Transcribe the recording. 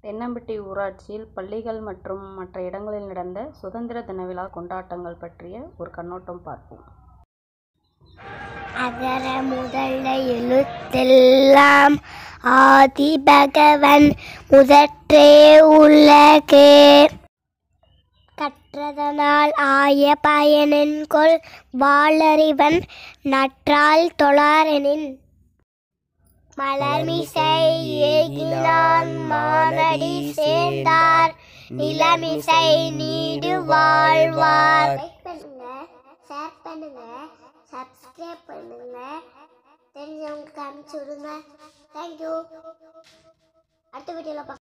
தென்னம்பட்டி ஊராட்சியில் பள்ளிகள் மற்றும் மற்ற இடங்களில் நடந்த சுதந்திர தின விழா கொண்டாட்டங்கள் பற்றிய ஒரு கண்ணோட்டம் பார்ப்போம் அகர முதல எழுத்தெல்லாம் ஆதி பகவன் முதற்றே உலகே கற்றதனால் ஆய பயனென்கொள் வாளறிவன் நற்றால் தொழாரெனின் மலர்மிசை ஏகினான் மானடி சேர்ந்தார் நிலமிசை நீடு வாழ்வார் லைக் பண்ணுங்க ஷேர் பண்ணுங்க சப்ஸ்கிரைப் பண்ணுங்க தெரிஞ்சவங்களுக்கு அனுப்பிச்சு விடுங்க தேங்க்யூ அடுத்த வீடியோவில் பார்க்கலாம்